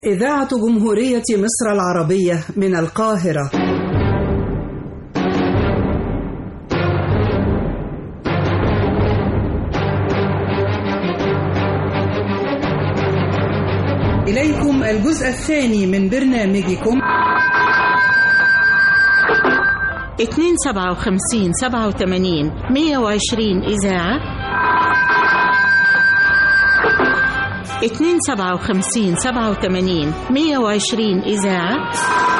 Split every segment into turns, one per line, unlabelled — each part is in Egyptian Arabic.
إذاعة جمهورية مصر العربية من القاهرة إليكم الجزء الثاني من برنامجكم
اتنين سبعة وخمسين سبعة وتمانين مية وعشرين إذاعة اتنين سبعة وخمسين سبعة وتمانين مية وعشرين إذاعة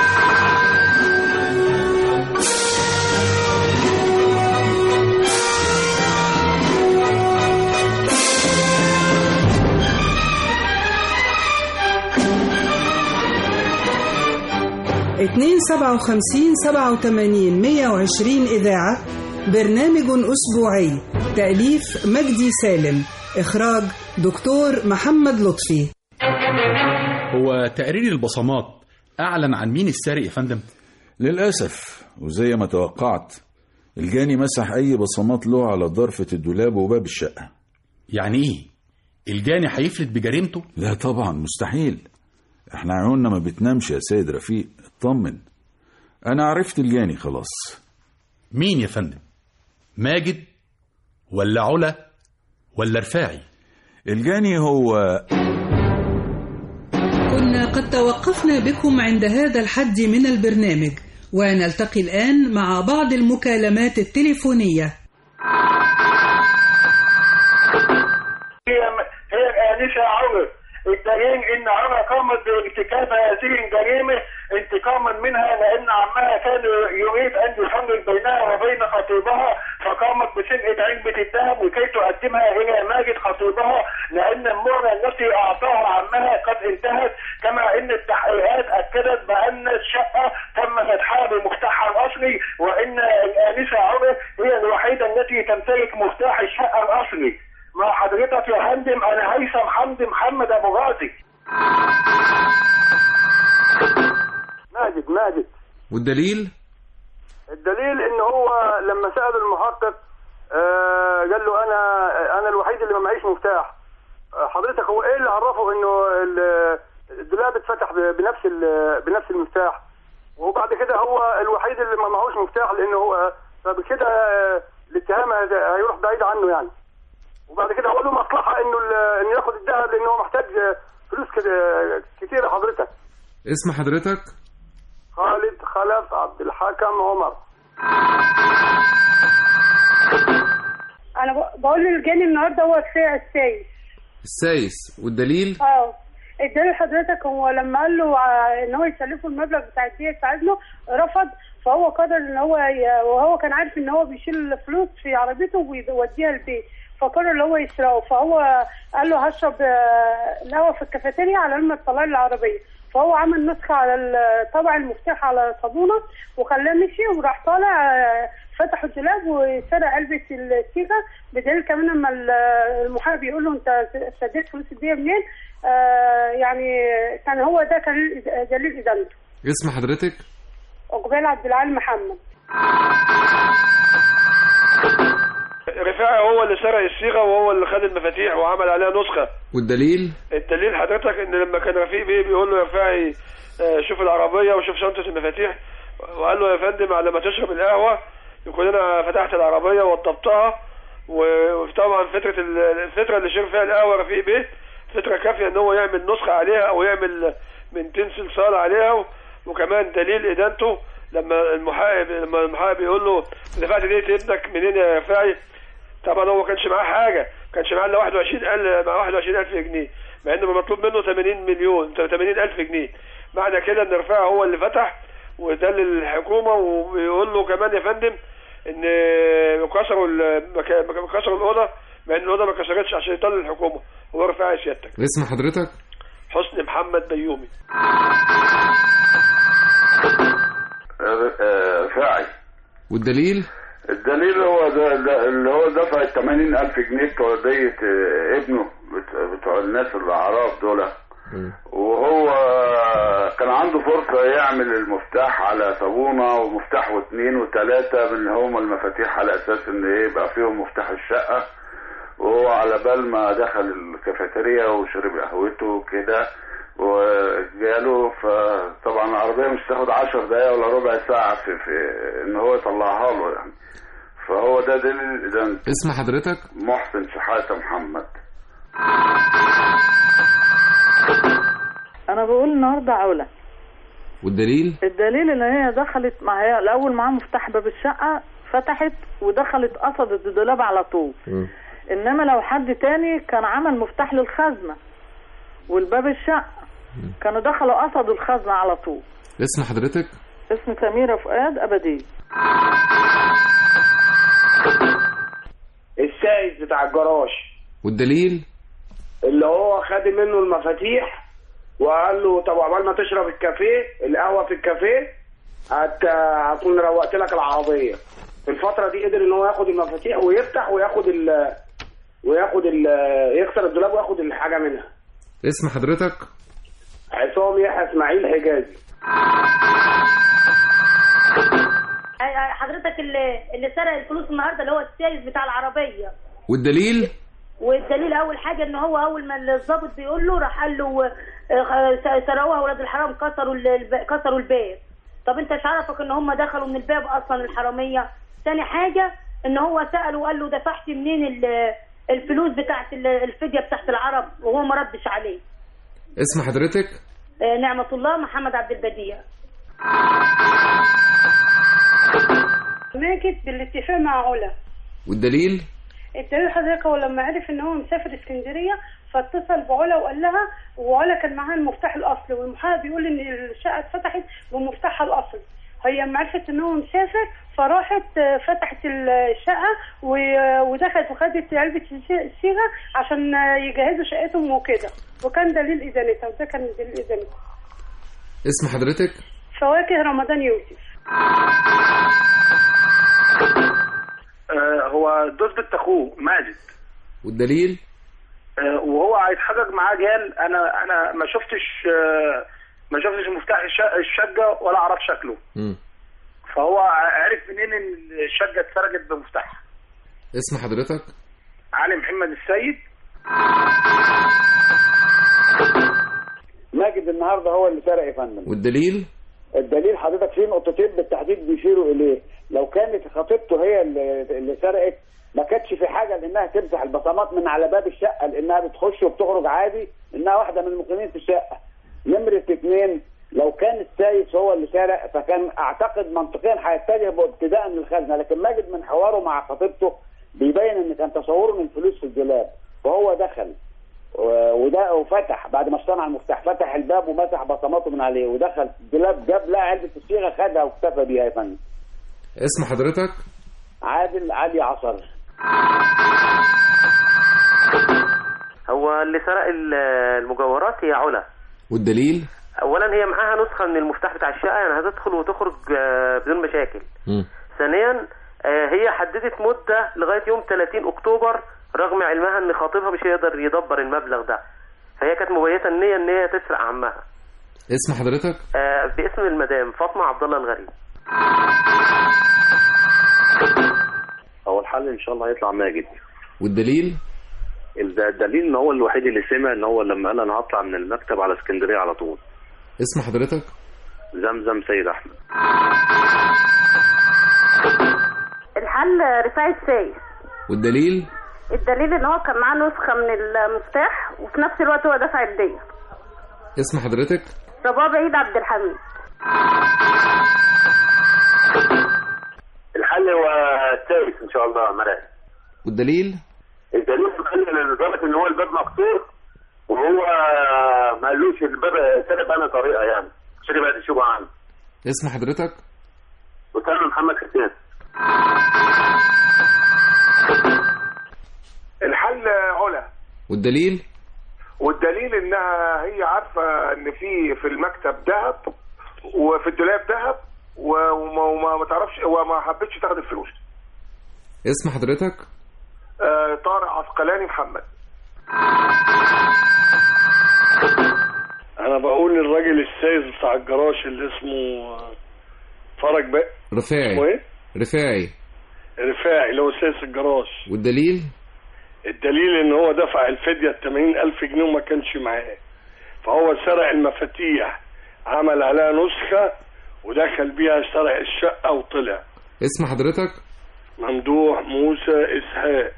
اتنين سبعة وخمسين سبعة وتمانين مية وعشرين إذاعة برنامج أسبوعي تأليف مجدي سالم إخراج دكتور محمد لطفي
هو تقرير البصمات أعلن عن مين السارق يا فندم؟
للأسف وزي ما توقعت الجاني مسح أي بصمات له على ضرفة الدولاب وباب الشقة
يعني إيه؟ الجاني هيفلت بجريمته؟
لا طبعا مستحيل احنا عيوننا ما بتنامش يا سيد رفيق اطمن انا عرفت الجاني خلاص
مين يا فندم؟ ماجد ولا علا ولا رفاعي؟
الجاني هو
كنا قد توقفنا بكم عند هذا الحد من البرنامج ونلتقي الآن مع بعض المكالمات التليفونية
هي هي الآنسة عمر الدليل إن عمر قامت بارتكاب هذه الجريمة انتقاما منها لأن عمها كان يريد أن يفرق بينها وبين خطيبها فقامت بسرقة علبة الذهب لكي تقدمها إلى ماجد خطيبها لأن المهلة التي أعطاها عمها قد انتهت كما أن التحقيقات أكدت بأن الشقة تم فتحها بمفتاحها الأصلي وأن الآنسة عمر هي الوحيدة التي تمتلك مفتاح الشقة الأصلي مع حضرتك يا فندم انا هيثم حمدي محمد ابو غازي
ماجد ماجد
والدليل
الدليل ان هو لما سال المحقق آه قال له انا انا الوحيد اللي ما معيش مفتاح آه حضرتك هو ايه اللي عرفه انه ال- الدولاب اتفتح ب- بنفس ال- بنفس المفتاح وبعد كده هو الوحيد اللي ما معهوش مفتاح لانه هو فبكده آه، الاتهام هذا هيروح بعيد عنه يعني وبعد كده هو له مصلحه انه ال- انه ياخد الذهب لانه هو محتاج آه، فلوس كده كتيره حضرتك
اسم حضرتك
خالد خلف عبد الحكم عمر
انا ب- بقول للجاني النهارده هو الساعة السايس
السايس والدليل
اه اداله حضرتك هو لما قال له ع- ان هو يسلفه المبلغ بتاع الدية يساعدنا رفض فهو قدر ان هو ي... وهو كان عارف ان هو بيشيل فلوس في عربيته ويوديها البيت فقرر ان هو يسرقه فهو قال له هشرب آه، القهوه في الكافيتيريا على لما تطلع لي العربيه فهو عمل نسخه على ال- طبع المفتاح على صابونه وخلاه مشي وراح طالع آه، فتح الدولاب وسرق علبه السيجا بدليل كمان لما ال- المحامي بيقول له انت سددت فلوس الديه منين آه يعني كان هو ده كان دليل ادانته
اسم حضرتك
عقبال عبد العال محمد
رفاعي هو اللي سرق الصيغه وهو اللي خد المفاتيح وعمل عليها نسخه
والدليل
الدليل حضرتك ان لما كان رفيق بيه بيقول له يا رفاعي آه، شوف العربيه وشوف شنطه المفاتيح وقال له يا فندم على ما تشرب القهوه يكون انا فتحت العربيه وطبطها و- وطبعا فتره ال- الفتره اللي شرب فيها القهوه رفيق بيه فتره كافيه ان هو يعمل نسخه عليها او يعمل من تنسل صال عليها و- وكمان دليل ادانته لما المحقق لما المحقق بيقول له دفعت ديت ابنك منين يا رفاعي طبعا هو ما كانش معاه حاجه ما كانش معاه الا 21 ال مع 21000 جنيه مع انه مطلوب منه 80 مليون 80000 جنيه معنى كده ان رفاعي هو اللي فتح ودلل الحكومه وبيقول له كمان يا فندم ان كسروا المكان كسروا الاوضه مع ان الاوضه ما كسرتش عشان يطلع الحكومه هو رفاعي سيادتك
اسم حضرتك
حسني محمد بيومي
رفاعي
والدليل
الدليل هو ده, ده اللي هو دفع ال 80000 جنيه بتوع دية آه، ابنه بت- بتوع الناس الأعراف دول وهو كان عنده فرصة يعمل المفتاح على صابونة ومفتاح واثنين وثلاثة من اللي هم المفاتيح على أساس إن إيه يبقى فيهم مفتاح الشقة وهو على بال ما دخل الكافيتيريا وشرب قهوته كده وجاله فطبعا العربية مش تاخد عشر دقايق ولا ربع ساعة في, في ان هو يطلعها له يعني فهو ده دليل اذا
اسم حضرتك
محسن شحاتة محمد
انا بقول النهارده علا
والدليل
الدليل ان هي دخلت ما هي الاول معاها مفتاح باب الشقه فتحت ودخلت قصدت الدولاب على طول انما لو حد تاني كان عمل مفتاح للخزنه والباب الشقه كانوا دخلوا قصدوا الخزنه على طول
اسم حضرتك
اسم سميره فؤاد ابديه
السائد بتاع الجراج
والدليل
اللي هو خد منه المفاتيح وقال له طب عقبال ما تشرب الكافيه القهوه في الكافيه هت... هكون روقت لك العربيه في الفتره دي قدر ان هو ياخد المفاتيح ويفتح وياخد ال... وياخد ال... يكسر الدولاب وياخد الحاجه منها
اسم حضرتك
عصام يحيى اسماعيل حجازي
حضرتك اللي اللي سرق الفلوس النهارده اللي هو السايس بتاع العربيه
والدليل
والدليل اول حاجه ان هو اول ما الضابط بيقول له راح قال له آه، سرقوها ولاد الحرام كسروا الب- كسروا الباب طب انت مش عارفك ان هم دخلوا من الباب اصلا الحراميه ثاني حاجه ان هو ساله وقال له دفعت منين ال- الفلوس بتاعت ال- الفديه بتاعت العرب وهو ما ردش عليه
اسم حضرتك
آه، نعمه الله محمد عبد البديع
ماجد بالاتفاق مع علا
والدليل
الدليل حضرتك هو لما عرف ان هو مسافر اسكندريه فاتصل بعلا وقال لها وعلا كان معاها المفتاح الاصلي والمحامي بيقول ان الشقه اتفتحت بمفتاحها الاصلي هي لما عرفت ان هو مسافر فراحت آه، فتحت الشقه و- ودخلت وخدت علبه الش- الصيغه عشان آه، يجهزوا شقتهم وكده وكان دليل ادانتها وده كان دليل ادانتها
اسم حضرتك
فواكه رمضان يوسف
آه، هو دوس بنت اخوه ماجد
والدليل
آه، وهو هيتحقق معاه قال انا انا ما شفتش آه، ما شفتش مفتاح الش- الشقه ولا اعرف شكله
مم.
فهو عرف منين ان الشقه اتسرقت بمفتاحها
اسم حضرتك
علي محمد السيد
ماجد النهارده هو اللي سرق يا فندم
والدليل
الدليل حضرتك في نقطتين بالتحديد بيشيروا اليه لو كانت خطيبته هي اللي, اللي سرقت ما كانتش في حاجه لانها تمسح البصمات من على باب الشقه لانها بتخش وبتخرج عادي انها واحده من المقيمين في الشقه نمره اثنين لو كان السايس هو اللي سرق فكان اعتقد منطقيا هيتجه ابتداء للخزنه لكن ماجد من حواره مع خطيبته بيبين ان كان تصوره من الفلوس في الدولاب وهو دخل و- وده وفتح بعد ما اصطنع المفتاح فتح الباب ومسح بصماته من عليه ودخل الدولاب جاب لها علبه الصيغه خدها واكتفى بيها يا فندم
اسم حضرتك
عادل علي عصر
هو اللي سرق ال- المجوهرات هي علا
والدليل
اولا هي معاها نسخه من المفتاح بتاع الشقه يعني هتدخل وتخرج آه، بدون مشاكل
مم.
ثانيا آه، هي حددت مده لغايه يوم 30 اكتوبر رغم علمها ان خطيبها مش هيقدر يدبر المبلغ ده فهي كانت مبيته النيه ان هي تسرق عمها
اسم حضرتك
آه، باسم المدام فاطمه عبد الله الغريب
هو الحل ان شاء الله هيطلع ماجد
والدليل
الد- الدليل ان هو الوحيد اللي سمع ان هو لما قال انا هطلع من المكتب على اسكندريه على طول
اسم حضرتك
زمزم سيد احمد
الحل رفاعي السايس
والدليل
الدليل ان هو كان معاه نسخه من المفتاح وفي نفس الوقت هو دفع الدية
اسم حضرتك
رباب عيد عبد الحميد
الحل هو الثالث ان شاء الله مراد
والدليل
الدليل مخلي لدرجه ان هو الباب مكسور وهو ما قالوش الباب سرق انا طريقه يعني عشان يبعد الشبهه عنه
اسم حضرتك
وكان محمد حسين
الحل علا
والدليل
والدليل انها هي عارفه ان في في المكتب ذهب وفي الدولاب ذهب و- وما وما ما تعرفش وما حبتش تاخد الفلوس
اسم حضرتك
آه، طارق عسقلاني محمد
انا بقول للراجل السايس بتاع الجراج اللي اسمه فرج بقى
رفاعي
اسمه ايه؟
رفاعي
رفاعي اللي هو سايس الجراج
والدليل
الدليل ان هو دفع الفدية ال 80000 جنيه وما كانش معاه فهو سرق المفاتيح عمل عليها نسخة ودخل بيها سرق الشقة وطلع
اسم حضرتك
ممدوح موسى إسحاق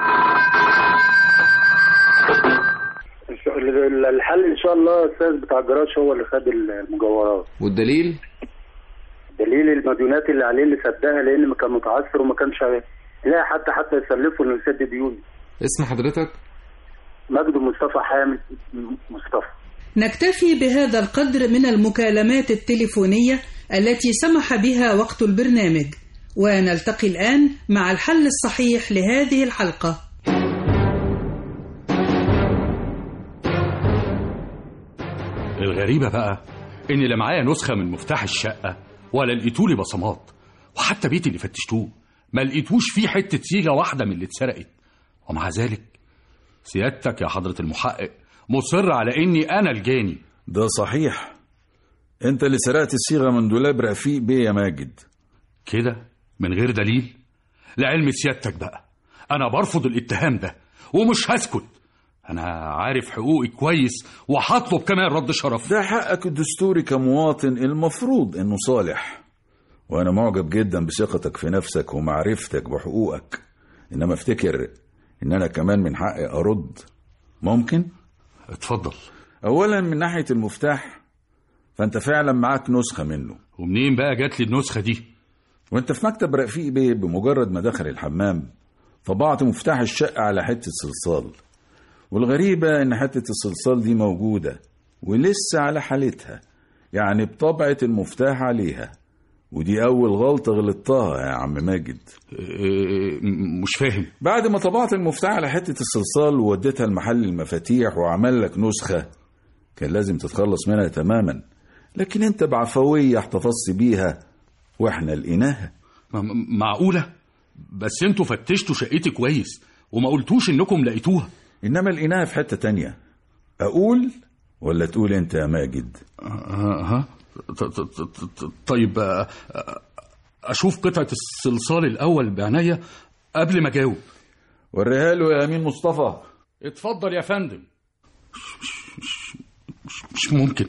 الحل ان شاء الله الاستاذ بتاع الجراج هو اللي خد المجوهرات
والدليل
دليل المديونات اللي عليه اللي سدها لان كان متعثر وما كانش لا حتى حتى يسلفه انه يسدد ديونه
اسم حضرتك
مجد مصطفى حامد مصطفى
نكتفي بهذا القدر من المكالمات التليفونية التي سمح بها وقت البرنامج ونلتقي الآن مع الحل الصحيح لهذه الحلقة
الغريبة بقى إن لا معايا نسخة من مفتاح الشقة ولا لقيتولي بصمات وحتى بيتي اللي فتشتوه ما لقيتوش فيه حتة صيغة واحدة من اللي اتسرقت ومع ذلك سيادتك يا حضرة المحقق مصر على إني أنا الجاني
ده صحيح انت اللي سرقت الصيغة من دولاب رفيق بيه يا ماجد
كده من غير دليل لعلم سيادتك بقى أنا برفض الاتهام ده ومش هسكت أنا عارف حقوقي كويس وهطلب كمان رد شرف
ده حقك الدستوري كمواطن المفروض انه صالح وانا معجب جدا بثقتك في نفسك ومعرفتك بحقوقك انما افتكر ان انا كمان من حقي ارد ممكن
اتفضل
اولا من ناحية المفتاح فانت فعلا معاك نسخة منه
ومنين بقى جات لي النسخة دي
وانت في مكتب رفيق بيه بمجرد ما دخل الحمام طبعت مفتاح الشقة على حتة صلصال والغريبة ان حتة الصلصال دي موجودة ولسه على حالتها يعني بطبعة المفتاح عليها ودي أول غلطة غلطتها يا عم ماجد
مش فاهم
بعد ما طبعت المفتاح على حتة الصلصال ووديتها لمحل المفاتيح وعمل لك نسخة كان لازم تتخلص منها تماما لكن انت بعفوية احتفظت بيها واحنا لقيناها
معقولة بس انتوا فتشتوا شقتي كويس وما قلتوش انكم لقيتوها
انما لقيناها في حتة تانية اقول ولا تقول انت يا ماجد
ها طيب اشوف قطعة الصلصال الاول بعناية قبل ما اجاوب
وريها له يا امين مصطفى
اتفضل يا فندم مش, مش, مش, مش ممكن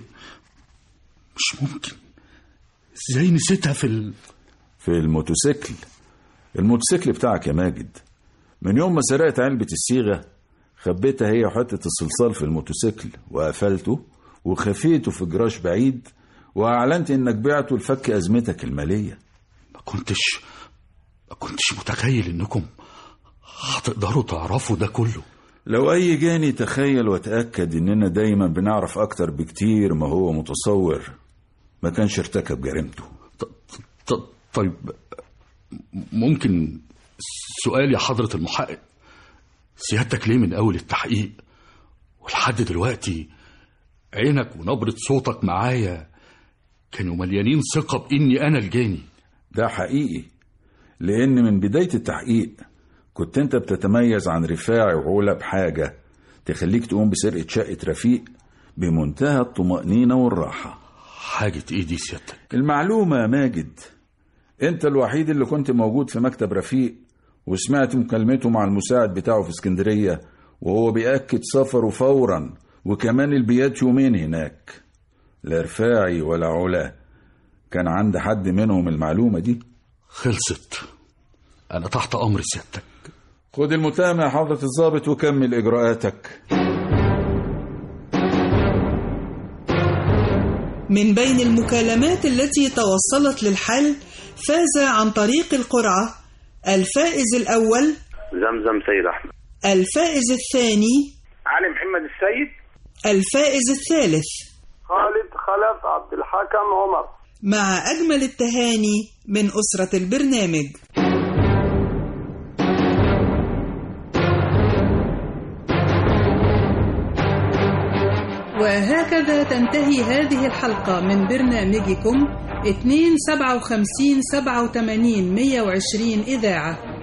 مش ممكن ازاي نسيتها في ال...
في الموتوسيكل الموتوسيكل بتاعك يا ماجد من يوم ما سرقت علبة الصيغة خبيتها هي وحتة الصلصال في الموتوسيكل وقفلته وخفيته في جراج بعيد وأعلنت إنك بعته لفك أزمتك المالية
ما كنتش ما كنتش متخيل إنكم هتقدروا تعرفوا ده كله
لو أي جاني تخيل وتأكد إننا دايما بنعرف أكتر بكتير ما هو متصور ما كانش ارتكب جريمته
طيب ممكن سؤال يا حضرة المحقق سيادتك ليه من أول التحقيق ولحد دلوقتي عينك ونبرة صوتك معايا كانوا مليانين ثقة بإني أنا الجاني
ده حقيقي لأن من بداية التحقيق كنت أنت بتتميز عن رفاعي وعلا بحاجة تخليك تقوم بسرقة شقة رفيق بمنتهى الطمأنينة والراحة
حاجة إيه دي سيادتك؟
المعلومة يا ماجد أنت الوحيد اللي كنت موجود في مكتب رفيق وسمعت مكالمته مع المساعد بتاعه في اسكندرية وهو بيأكد سفره فورا وكمان البيات يومين هناك لا رفاعي ولا علا كان عند حد منهم المعلومة دي
خلصت أنا تحت أمر سيادتك
خد المتهم يا حضرة الضابط وكمل إجراءاتك
من بين المكالمات التي توصلت للحل فاز عن طريق القرعة الفائز الأول
زمزم سيد أحمد
الفائز الثاني
علي محمد السيد
الفائز الثالث
خالد خلف عبد الحكم عمر
مع أجمل التهاني من أسرة البرنامج وهكذا تنتهي هذه الحلقة من برنامجكم 257 87 120 إذاعة